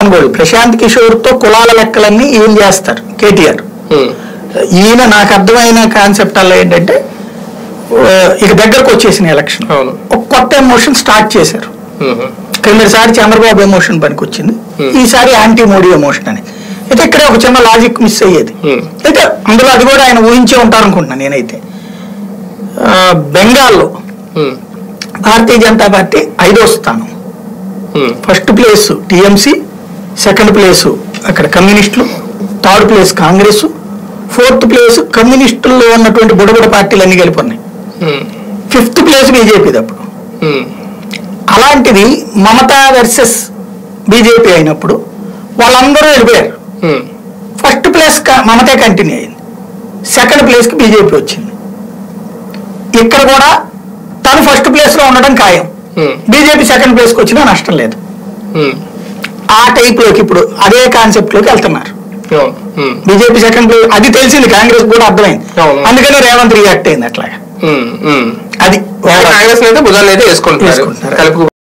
అనుకోడు ప్రశాంత్ కిషోర్ తో కులాల లెక్కలన్నీ ఈయన చేస్తారు కేటీఆర్ ఉమ్, ఈయన నాకు అర్థమైన కాన్సెప్ట్ అలా ఏంటంటే ఆ, ఇక దగ్గరకు వచ్చేసిన ఎలక్షన్ అవును. ఒక కొత్త ఎమోషన్ స్టార్ట్ చేశారు ఉమ్, క్రిందసారి చంద్రబాబు ఎమోషన్ పనికి వచ్చింది Hmm. ఈసారి యాంటీ మోడీ ఎమోషన్ అని అయితే ఇక్కడే ఒక చిన్న లాజిక్ మిస్ అయ్యేది Hmm. అయితే అందులో అది కూడా ఆయన ఊహించే ఉంటారనుకుంటున్నాను నేనైతే ఆ, బెంగాల్లో ఉమ్, భారతీయ జనతా పార్టీ ఐదో స్థానం um, first place TMC second place అక్కడ కమ్యూనిస్టులు third place Congress fourth place కమ్యూనిస్టుల్లో ఉన్నటువంటి బుడబుడ పార్టీలు అన్ని కలిపి ఉన్నాయి ఉమ్, ఫిఫ్త్ ప్లేస్ బీజేపీది అప్పుడు ఉమ్, అలాంటిది మమతా వర్సెస్ బీజేపీ అయినప్పుడు వాళ్ళందరూ వెళ్ళిపోయారు ఉమ్, ఫస్ట్ ప్లేస్ క- మమతే కంటిన్యూ అయింది సెకండ్ ప్లేస్కి బీజేపీ వచ్చింది ఇక్కడ కూడా తను ఫస్ట్ ప్లేస్లో ఉండడం ఖాయం ఉమ్, బీజేపీ సెకండ్ ప్లేస్కి వచ్చినా నష్టం లేదు ఉమ్, ఆ టైప్లోకి ఇప్పుడు అదే కాన్సెప్ట్లోకి వెళ్తున్నారు అవును, ఉమ్, బీజేపీ సెకండ్ ప్లేస్ అది తెలిసింది కాంగ్రెస్ కూడా అర్థమైంది అవును. అందుకని రేవంత్ రియాక్ట్ అయింది అట్లాగా ఉమ్, ఉమ్. అది కాంగ్రెస్ అయితే భుజాలు అయితే వేసుకుంటున్నారు వేసుకుంటున్నారు. కలుపు